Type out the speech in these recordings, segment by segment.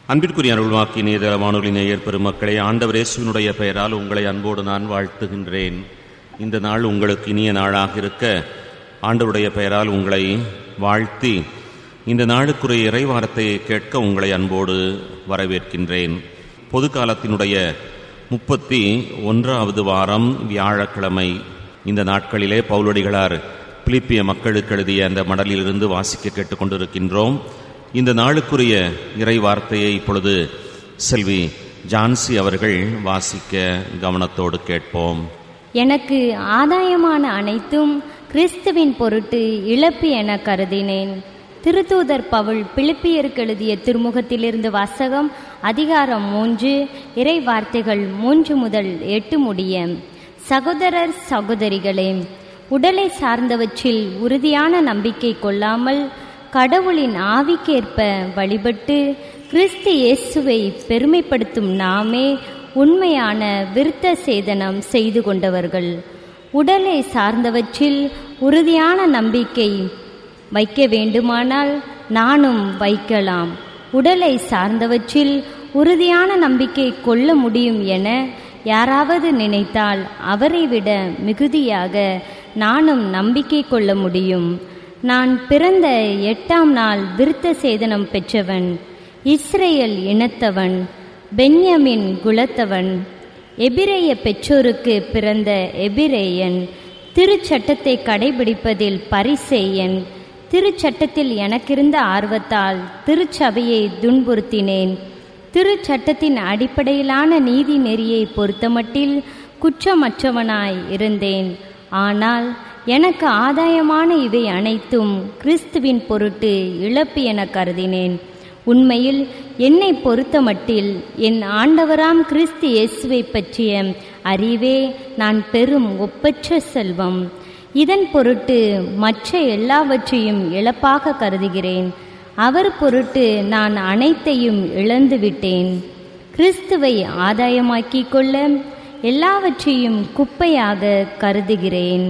அன்பிற்குரிய அருள்வாக்கி நேதர வானொலி நேயர் பெருமக்களே ஆண்டவர் இயேசுவினுடைய பெயரால் உங்களை அன்போடு நான் வாழ்த்துகின்றேன் இந்த நாள் உங்களுக்கு இனிய நாளாக இருக்க ஆண்டவருடைய பெயரால் உங்களை வாழ்த்தி இந்த நாளுக்குரிய இறைவாரத்தையை கேட்க உங்களை அன்போடு வரவேற்கின்றேன் பொது காலத்தினுடைய முப்பத்தி ஒன்றாவது வாரம் வியாழக்கிழமை இந்த நாட்களிலே பவுலடிகளார் பிலிப்பிய மக்களுக்கு எழுதிய அந்த மடலிலிருந்து வாசிக்க கேட்டுக்கொண்டிருக்கின்றோம் இந்த நாளுக்குரிய இறை வார்த்தையை இப்பொழுது செல்வி ஜான்சி அவர்கள் வாசிக்க கவனத்தோடு கேட்போம் எனக்கு ஆதாயமான அனைத்தும் கிறிஸ்துவின் பொருட்டு இழப்பு என கருதினேன் திருத்தூதர் பவுல் பிலிப்பியருக்கு எழுதிய திருமுகத்திலிருந்து வாசகம் அதிகாரம் மூன்று இறை வார்த்தைகள் மூன்று முதல் எட்டு முடிய சகோதரர் சகோதரிகளே உடலை சார்ந்தவற்றில் உறுதியான நம்பிக்கை கொள்ளாமல் கடவுளின் ஆவிக்கேற்ப வழிபட்டு கிறிஸ்து இயேசுவை பெருமைப்படுத்தும் நாமே உண்மையான விருத்த சேதனம் செய்து கொண்டவர்கள் உடலை சார்ந்தவற்றில் உறுதியான நம்பிக்கை வைக்க வேண்டுமானால் நானும் வைக்கலாம் உடலை சார்ந்தவற்றில் உறுதியான நம்பிக்கை கொள்ள முடியும் என யாராவது நினைத்தால் அவரை விட மிகுதியாக நானும் நம்பிக்கை கொள்ள முடியும் நான் பிறந்த எட்டாம் நாள் விருத்த சேதனம் பெற்றவன் இஸ்ரேல் இனத்தவன் பென்யமின் குலத்தவன் எபிரேய பெற்றோருக்கு பிறந்த எபிரேயன் திருச்சட்டத்தை கடைபிடிப்பதில் பரிசேயன் திருச்சட்டத்தில் எனக்கிருந்த ஆர்வத்தால் திருச்சபையை துன்புறுத்தினேன் திருச்சட்டத்தின் அடிப்படையிலான நீதி நெறியை பொறுத்தமட்டில் குற்றமற்றவனாய் இருந்தேன் ஆனால் எனக்கு ஆதாயமான இவை அனைத்தும் கிறிஸ்துவின் பொருட்டு இழப்பு என கருதினேன் உண்மையில் என்னை பொறுத்தமட்டில் என் ஆண்டவராம் கிறிஸ்து இயேசுவை பற்றிய அறிவே நான் பெரும் ஒப்பற்ற செல்வம் இதன் பொருட்டு மற்ற எல்லாவற்றையும் இழப்பாக கருதுகிறேன் அவர் பொருட்டு நான் அனைத்தையும் இழந்து விட்டேன் கிறிஸ்துவை ஆதாயமாக்கிக் கொள்ள எல்லாவற்றையும் குப்பையாக கருதுகிறேன்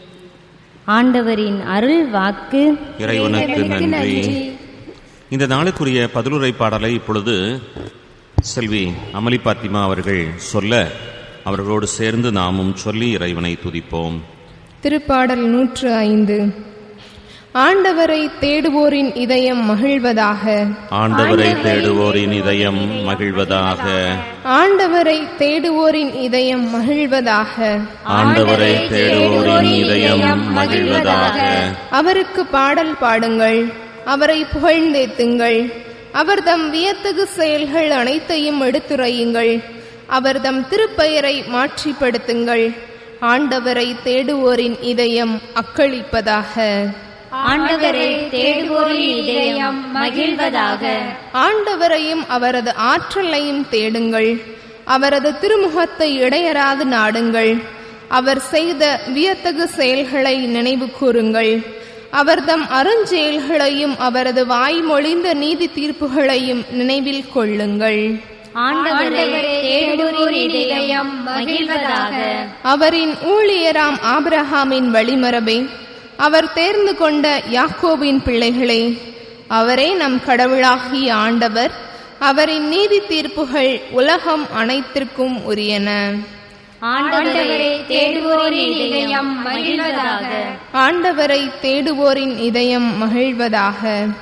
ஆண்டவரின் அருள் வாக்கு இறைவனுக்கு நன்றி இந்த நாளுக்குரிய பதிலுரை பாடலை இப்பொழுது செல்வி அமளி பாத்திமா அவர்கள் சொல்ல அவர்களோடு சேர்ந்து நாமும் சொல்லி இறைவனை துதிப்போம் திருப்பாடல் நூற்று ஐந்து ஆண்டவரை தேடுவோரின் இதயம் மகிழ்வதாக ஆண்டவரை தேடுவோரின் இதயம் மகிழ்வதாக ஆண்டவரை தேடுவோரின் இதயம் மகிழ்வதாக ஆண்டவரை தேடுவோரின் இதயம் மகிழ்வதாக அவருக்கு பாடல் பாடுங்கள் அவரை புகழ்ந்தேத்துங்கள் அவர் தம் வியத்தகு செயல்கள் அனைத்தையும் எடுத்துரையுங்கள் அவர் தம் திருப்பெயரை மாற்றிப்படுத்துங்கள் ஆண்டவரை தேடுவோரின் இதயம் அக்களிப்பதாக ஆண்டவரை தேடுவோரின் இதயம் மகிழ்வதாக ஆண்டவரையும் அவரது ஆற்றலையும் தேடுங்கள் அவரது திருமுகத்தை இடையராது நாடுங்கள் அவர் செய்த வியத்தகு செயல்களை நினைவு கூறுங்கள் அவர் தம் அருஞ்செயல்களையும் அவரது வாய்மொழிந்த நீதி தீர்ப்புகளையும் நினைவில் கொள்ளுங்கள் ஆண்டவரை தேடுவோரின் இதயம் மகிழ்வதாக அவரின் ஊழியராம் ஆபிரஹாமின் வழிமரபே அவர் தேர்ந்து கொண்ட யாக்கோபின் பிள்ளைகளே அவரே நம் கடவுளாகிய ஆண்டவர் அவரின் நீதி தீர்ப்புகள் உலகம் அனைத்திற்கும் உரியன ஆண்டவரை தேடுவோரின் இதயம் மகிழ்வதாக ஆண்டவரை தேடுவோரின் இதயம் மகிழ்வதாக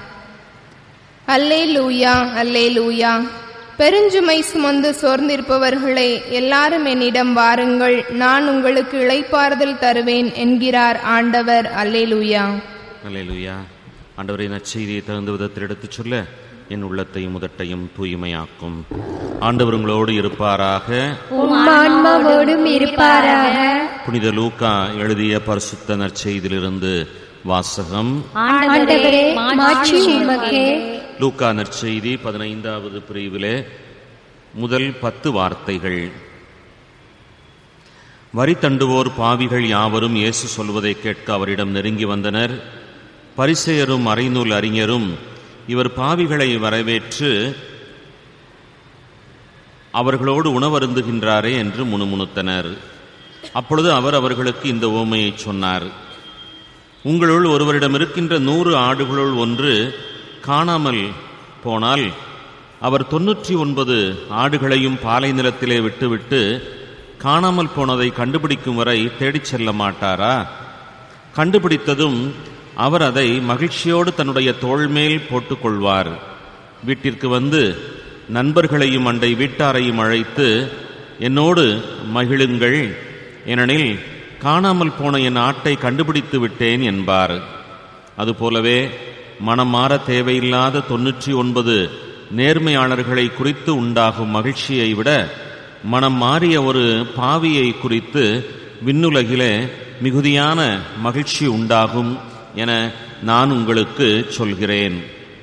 அல்லே லூயா அல்லே லூயா பெருஞ்சுமை சுமந்து சோர்ந்திருப்பவர்களே எல்லாரும் என்னிடம் வாருங்கள் நான் உங்களுக்கு இளைப்பாறுதல் தருவேன் என்கிறார் ஆண்டவர் அல்லே லூயா அல்லேலூயா ஆண்டவரை நற்செய்தியை தகுந்த விதத்தில் எடுத்துச் சொல்ல என் உள்ளத்தையும் முதட்டையும் தூய்மையாக்கும் ஆண்டவர் உங்களோடு இருப்பாராக உம்மான்மாவோடும் இருப்பாராக புனித லூக்கா எழுதிய பரிசுத்த நற்செய்தியிலிருந்து வாசகம் ஆண்டவரே மாற்றி உமக்கே லூக்கா நற்செய்தி பதினைந்தாவது பிரிவிலே முதல் பத்து வார்த்தைகள் வரி தண்டுவோர் பாவிகள் யாவரும் இயேசு சொல்வதை கேட்க அவரிடம் நெருங்கி வந்தனர் பரிசெயரும் அறைநூல் அறிஞரும் இவர் பாவிகளை வரவேற்று அவர்களோடு உணவருந்துகின்றாரே என்று முணுமுணுத்தனர் அப்பொழுது அவர் அவர்களுக்கு இந்த ஓமையை சொன்னார் உங்களுள் ஒருவரிடம் இருக்கின்ற நூறு ஆடுகளுள் ஒன்று காணாமல் போனால் அவர் தொன்னூற்றி ஒன்பது ஆடுகளையும் பாலை நிலத்திலே விட்டுவிட்டு காணாமல் போனதை கண்டுபிடிக்கும் வரை தேடிச் செல்ல மாட்டாரா கண்டுபிடித்ததும் அவர் அதை மகிழ்ச்சியோடு தன்னுடைய தோள் மேல் போட்டுக்கொள்வார் வீட்டிற்கு வந்து நண்பர்களையும் அண்டை வீட்டாரையும் அழைத்து என்னோடு மகிழுங்கள் ஏனெனில் காணாமல் போன என் ஆட்டை கண்டுபிடித்து விட்டேன் என்பார் அதுபோலவே மனம் மாற தேவையில்லாத தொன்னூற்றி ஒன்பது நேர்மையாளர்களை குறித்து உண்டாகும் மகிழ்ச்சியை விட மனம் மாறிய ஒரு பாவியை குறித்து விண்ணுலகிலே மிகுதியான மகிழ்ச்சி உண்டாகும் என நான் உங்களுக்கு சொல்கிறேன்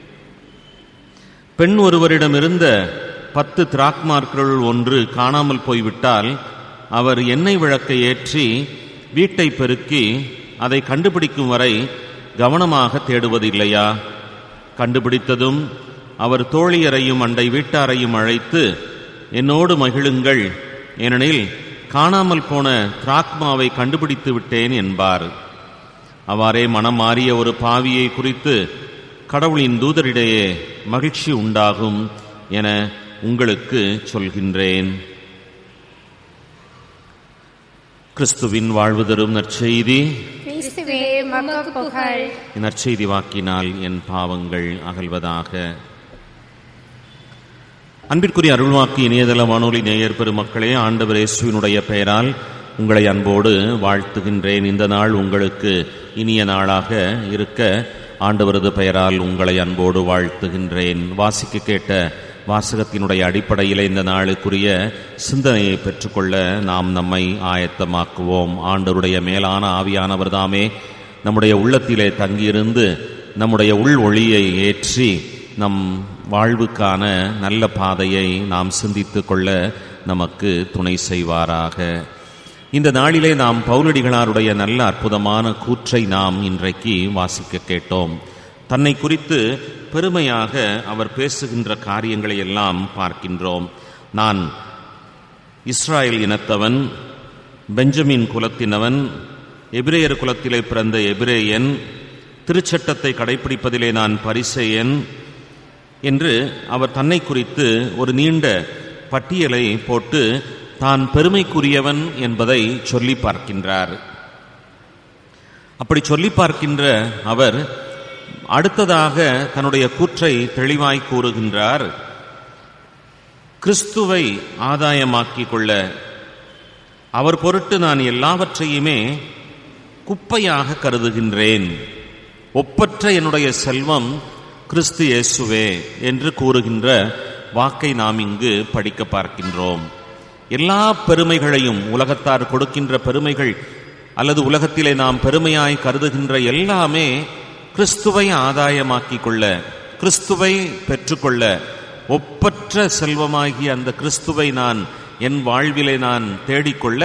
பெண் ஒருவரிடமிருந்த பத்து திராக்மார்களுள் ஒன்று காணாமல் போய்விட்டால் அவர் எண்ணெய் விளக்கை ஏற்றி வீட்டை பெருக்கி அதை கண்டுபிடிக்கும் வரை கவனமாக தேடுவதில்லையா கண்டுபிடித்ததும் அவர் தோழியரையும் அண்டை வீட்டாரையும் அழைத்து என்னோடு மகிழுங்கள் ஏனெனில் காணாமல் போன திராக்மாவை கண்டுபிடித்து விட்டேன் என்பார் அவ்வாறே மனம் மாறிய ஒரு பாவியை குறித்து கடவுளின் தூதரிடையே மகிழ்ச்சி உண்டாகும் என உங்களுக்கு சொல்கின்றேன் கிறிஸ்துவின் வாழ்வு தரும் நற்செய்தி கிறிஸ்துவே மக புகழ் நற்செய்தி வாக்கினால் என் பாவங்கள் அகல்வதாக அன்பிற்குரிய அருள்வாக்கு இணையதள வானொலி நேயர் பெருமக்களே ஆண்டவர் இயேசுவினுடைய பெயரால் உங்களை அன்போடு வாழ்த்துகின்றேன் இந்த நாள் உங்களுக்கு இனிய நாளாக இருக்க ஆண்டவரது பெயரால் உங்களை அன்போடு வாழ்த்துகின்றேன் வாசிக்க கேட்ட வாசகத்தினுடைய அடிப்படையில் இந்த நாளுக்குரிய சிந்தனையை பெற்றுக்கொள்ள நாம் நம்மை ஆயத்தமாக்குவோம் ஆண்டவருடைய மேலான ஆவியானவர் தாமே நம்முடைய உள்ளத்திலே தங்கியிருந்து நம்முடைய உள் ஒளியை ஏற்றி நம் வாழ்வுக்கான நல்ல பாதையை நாம் சிந்தித்து கொள்ள நமக்கு துணை செய்வாராக இந்த நாளிலே நாம் பௌரடிகளாருடைய நல்ல அற்புதமான கூற்றை நாம் இன்றைக்கு வாசிக்க கேட்டோம் தன்னை குறித்து பெருமையாக அவர் பேசுகின்ற காரியங்களை எல்லாம் பார்க்கின்றோம் நான் இஸ்ராயல் இனத்தவன் பெஞ்சமின் குலத்தினவன் எபிரேயர் குலத்திலே பிறந்த எபிரேயன் திருச்சட்டத்தை கடைப்பிடிப்பதிலே நான் பரிசெயன் என்று அவர் தன்னை குறித்து ஒரு நீண்ட பட்டியலை போட்டு தான் பெருமைக்குரியவன் என்பதை சொல்லி பார்க்கின்றார் அப்படி சொல்லி பார்க்கின்ற அவர் அடுத்ததாக தன்னுடைய கூற்றை தெளிவாய் கூறுகின்றார் கிறிஸ்துவை ஆதாயமாக்கிக் கொள்ள அவர் பொருட்டு நான் எல்லாவற்றையுமே குப்பையாக கருதுகின்றேன் ஒப்பற்ற என்னுடைய செல்வம் கிறிஸ்து இயேசுவே என்று கூறுகின்ற வாக்கை நாம் இங்கு படிக்க பார்க்கின்றோம் எல்லா பெருமைகளையும் உலகத்தார் கொடுக்கின்ற பெருமைகள் அல்லது உலகத்திலே நாம் பெருமையாய் கருதுகின்ற எல்லாமே கிறிஸ்துவை ஆதாயமாக்கிக் கொள்ள கிறிஸ்துவை பெற்றுக்கொள்ள ஒப்பற்ற செல்வமாகிய அந்த கிறிஸ்துவை நான் என் வாழ்விலே நான் தேடிக்கொள்ள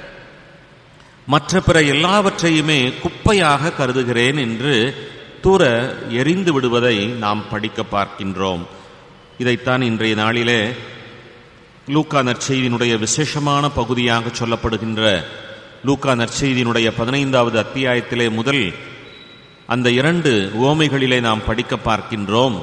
மற்ற பிற எல்லாவற்றையுமே குப்பையாக கருதுகிறேன் என்று தூர எரிந்து விடுவதை நாம் படிக்க பார்க்கின்றோம் இதைத்தான் இன்றைய நாளிலே லூக்கா நற்செய்தியினுடைய விசேஷமான பகுதியாக சொல்லப்படுகின்ற லூக்கா நற்செய்தியினுடைய பதினைந்தாவது அத்தியாயத்திலே முதல் அந்த இரண்டு உவமைகளிலே நாம் படிக்க பார்க்கின்றோம்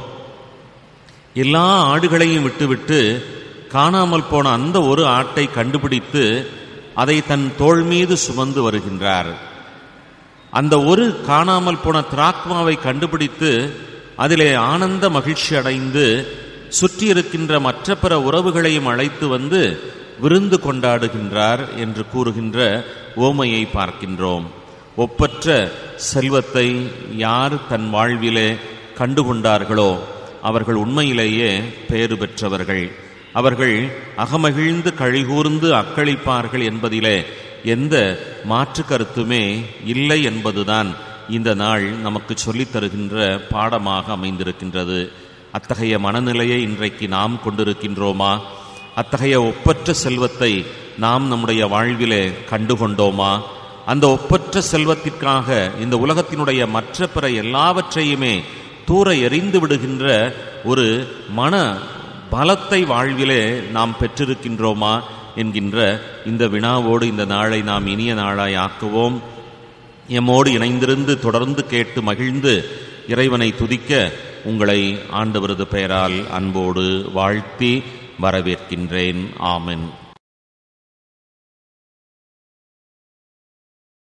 எல்லா ஆடுகளையும் விட்டுவிட்டு காணாமல் போன அந்த ஒரு ஆட்டை கண்டுபிடித்து அதை தன் தோள் மீது சுமந்து வருகின்றார் அந்த ஒரு காணாமல் போன திராக்மாவை கண்டுபிடித்து அதிலே ஆனந்த மகிழ்ச்சி அடைந்து சுற்றி இருக்கின்ற மற்ற பிற உறவுகளையும் அழைத்து வந்து விருந்து கொண்டாடுகின்றார் என்று கூறுகின்ற ஓமையை பார்க்கின்றோம் ஒப்பற்ற செல்வத்தை யார் தன் வாழ்விலே கண்டுகொண்டார்களோ அவர்கள் உண்மையிலேயே பேறு பெற்றவர்கள் அவர்கள் அகமகிழ்ந்து கழிகூர்ந்து அக்களிப்பார்கள் என்பதிலே எந்த மாற்று கருத்துமே இல்லை என்பதுதான் இந்த நாள் நமக்கு சொல்லித் தருகின்ற பாடமாக அமைந்திருக்கின்றது அத்தகைய மனநிலையை இன்றைக்கு நாம் கொண்டிருக்கின்றோமா அத்தகைய ஒப்பற்ற செல்வத்தை நாம் நம்முடைய வாழ்விலே கண்டுகொண்டோமா அந்த ஒப்பற்ற செல்வத்திற்காக இந்த உலகத்தினுடைய மற்ற பிற எல்லாவற்றையுமே தூர எறிந்து விடுகின்ற ஒரு மன பலத்தை வாழ்விலே நாம் பெற்றிருக்கின்றோமா என்கின்ற இந்த வினாவோடு இந்த நாளை நாம் இனிய நாளாய் ஆக்குவோம் எம்மோடு இணைந்திருந்து தொடர்ந்து கேட்டு மகிழ்ந்து இறைவனை துதிக்க உங்களை ஆண்டவரது பெயரால் அன்போடு வாழ்த்தி வரவேற்கின்றேன் ஆமென்